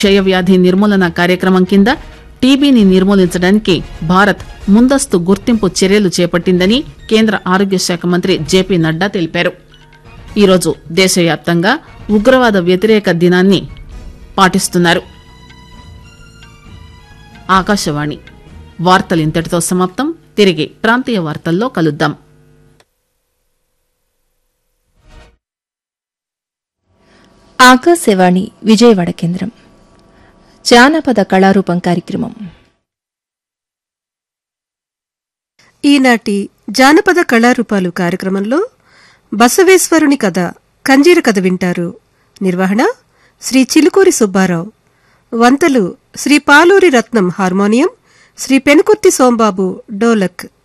క్షయవ్యాధి నిర్మూలన కార్యక్రమం కింద టీబీని నిర్మూలించడానికి భారత్ ముందస్తు గుర్తింపు చర్యలు చేపట్టిందని కేంద్ర ఆరోగ్య శాఖ మంత్రి జేపీ నడ్డా తెలిపారు ఈరోజు దేశవ్యాప్తంగా ఉగ్రవాద వ్యతిరేక దినాన్ని పాటిస్తున్నారు ఆకాశవాణి వార్తలు ఇంతటితో సమాప్తం తిరిగి ప్రాంతీయ వార్తల్లో కలుద్దాం ఆకాశవాణి విజయవాడ కేంద్రం జానపద కళారూపం కార్యక్రమం ఈనాటి జానపద కళారూపాలు కార్యక్రమంలో బసవేశ్వరుని కథ కంజీర కథ వింటారు నిర్వహణ శ్రీ చిలుకూరి సుబ్బారావు వంతలు శ్రీ పాలూరి రత్నం హార్మోనియం శ్రీ పెనుకుర్తి సోంబాబు డోలక్